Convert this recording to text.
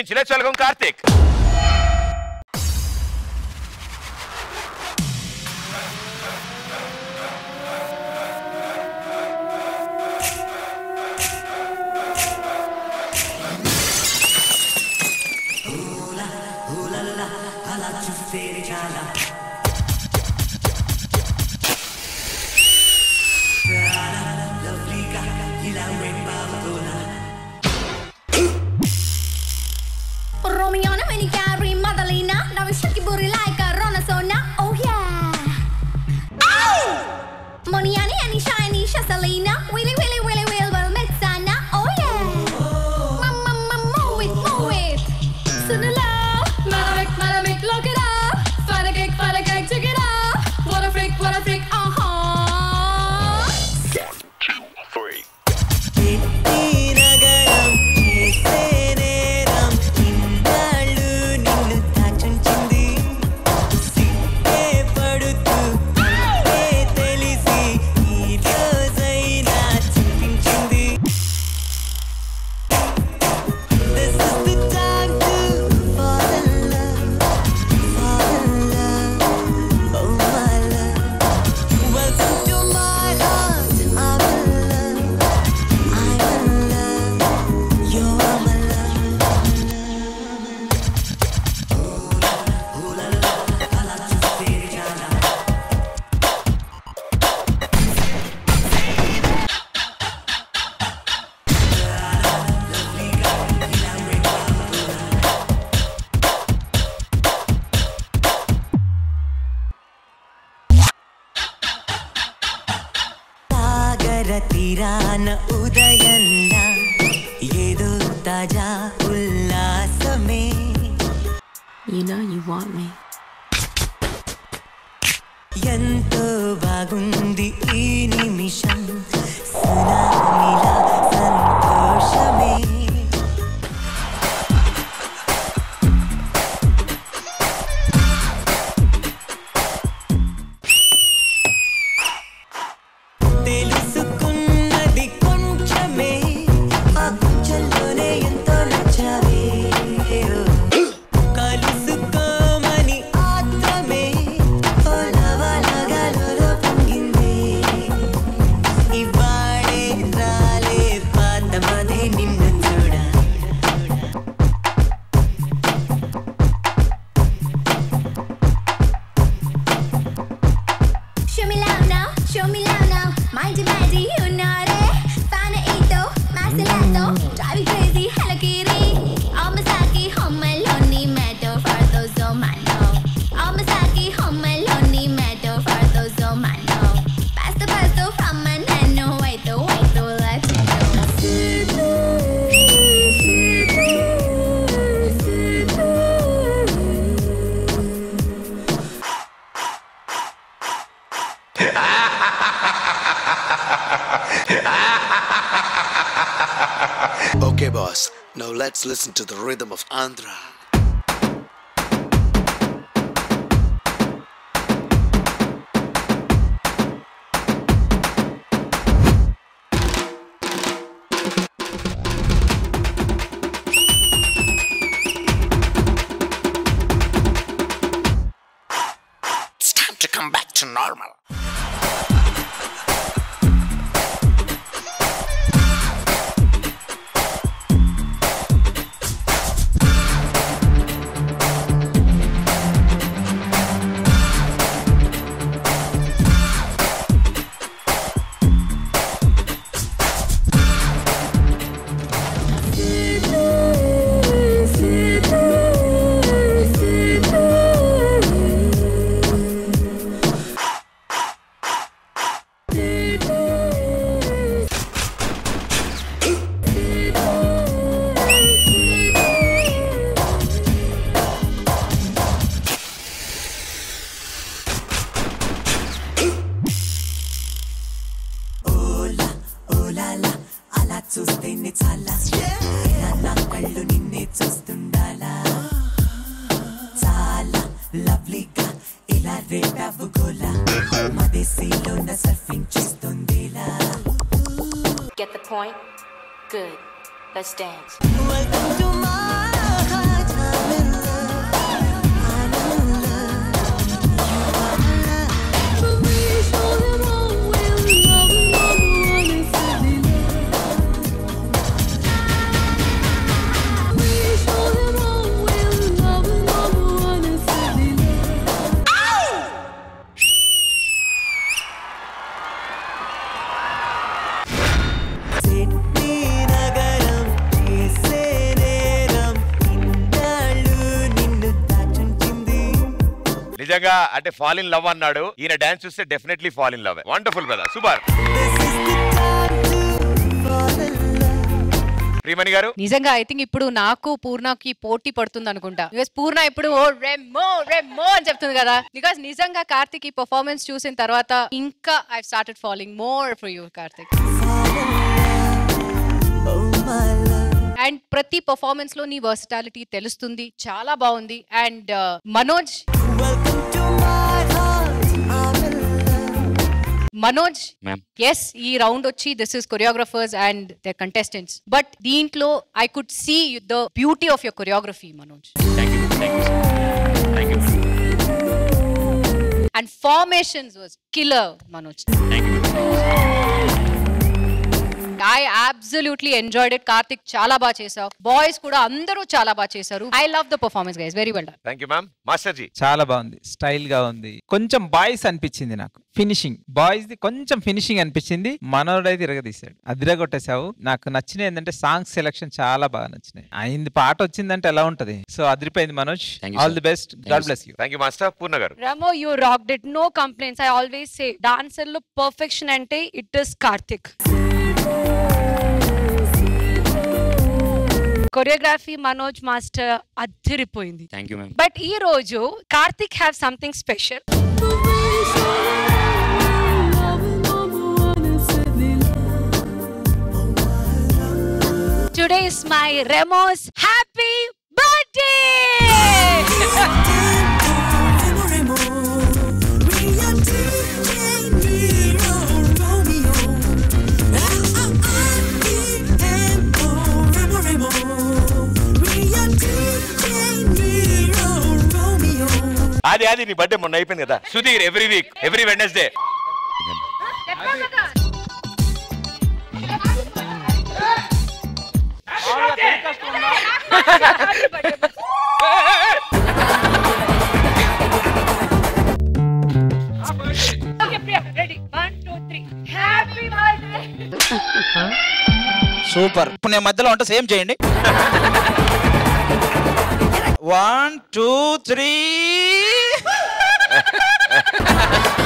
నిర్మించిన చలగం Karthik Romiona, Menicari, Madalena, now we shake your booty like a Ronasona, oh yeah. Moniani, Annie, Shiny, Shasalina, Willy, Willy, Willy, Will, Will, Metsana, oh yeah. Mama, mama, move it, move it. Sunala, Malavik, Malavik, look it up. Find a cake, find a cake, check it out. What a freak, what a freak, uh huh. నగరం చేసే నేరం ఇన్నాళ్ళు నిన్ను దాచుంచింది సిగ్గే పడుతూ అంటే తెలిసి ఈ రోజైనా చూపించింది This is the time to fall in love, fall in love, oh my love. Welcome to my heart, I'm in love. I'm in love. You're my love. సాగర తీరాన ఉదయంలా ఏదో తాజా ఉల్లాసమే You know you want me. ఎంతో బాగుంది ఈ నిమిషం సునామీలా సంతోషమే తెలుసుకున్నది కొంచెమే ఆ కొంచెంలోనే ఎంతో నచ్చావే కలుసుకోమని ఆత్రమే ఓ లవలగలలో పొంగింది ఇవాడే రాలే పాతమదే నిన్ను చూడ Show me love now, show me love now. Mighty, mighty, you know it. Fanaito, Marcelato, drive you crazy, Hello Kitty. Omasaki, home alone, meadow for those oh my no. Omasaki, home alone, meadow for those oh my no. Pasto, pasto, from my nano, wait, oh, wait, oh, let me Okay, boss. Now let's listen to the rhythm of Andhra. It's time to come back to normal. చూస్తేనే చాలా నా కళ్ళు నిన్నే చూస్తుండాలా చాలా లవ్లీగా ఇలా రేపావు గోలా మదేశీలో నా సర్ఫింగ్ చేస్తుందిలా Get the point? Good. Let's dance. Welcome to my నిజంగా అంటే ఫాల్ ఇన్ లవ్ అన్నాడు ఈయన డాన్స్ చూస్తే definitely fall in love wonderful brother super Priyamani garu నిజంగా ఐ థింక్ ఇప్పుడు నాకు పూర్ణకి పోటీ పడుతుంది అనుకుంటా బికాస్ పూర్ణ ఇప్పుడు ఓ రెమ్మో రెమ్మో అని చెప్తుంది కదా బికాస్ నిజంగా కార్తిక్ ఈ పర్ఫార్మెన్స్ చూసిన తర్వాత ఇంకా I started following more for you Karthik and ప్రతి పర్ఫార్మెన్స్ లో నీ వర్సిటాలిటీ తెలుస్తుంది చాలా బాగుంది and Manoj Manoj ma'am yes ఈ రౌండ్ వచ్చి this is choreographers and the contestants but దీంట్లో I could see the beauty of your choreography Manoj thank you thank you thank you and formations was killer Manoj thank you I absolutely enjoyed it Karthik చాలా బాగా చేసావు boys కూడా అందరూ చాలా బాగా చేశారు I love the performance guys very well done thank you ma'am master ji చాలా బాగుంది స్టైల్ గా ఉంది కొంచెం బాయ్స్ అనిపించింది నాకు ఫినిషింగ్ బాయ్స్ ది కొంచెం ఫినిషింగ్ అనిపించింది మనోడైతే ఇరగదీశాడు అదిరగొట్టేశావు నాకు నచ్చినవి ఏంటంటే సాంగ్ సెలెక్షన్ చాలా బాగా నచ్చినాయి అయింది పాట వచ్చిందంటే ఎలా ఉంటది సో అదిరిపోయింది Manoj Thank you, all sir. The best Thank God you, bless you thank you master Purna garu Ramo, you rocked it. No complaints. I always say, dancer లో perfection అంటే it is Karthik. Choreography Manoj master అద్దరిపోయింది thank you ma'am but ఈ రోజు Karthik have something special today is my Remo's happy birthday అది అది నీ birthday మొన్న అయిపోయింది కదా Sudheer every week every Wednesday super ఇప్పుడు నేను మధ్యలో ఉంటా సేమ్ చేయండి వన్ టూ త్రీ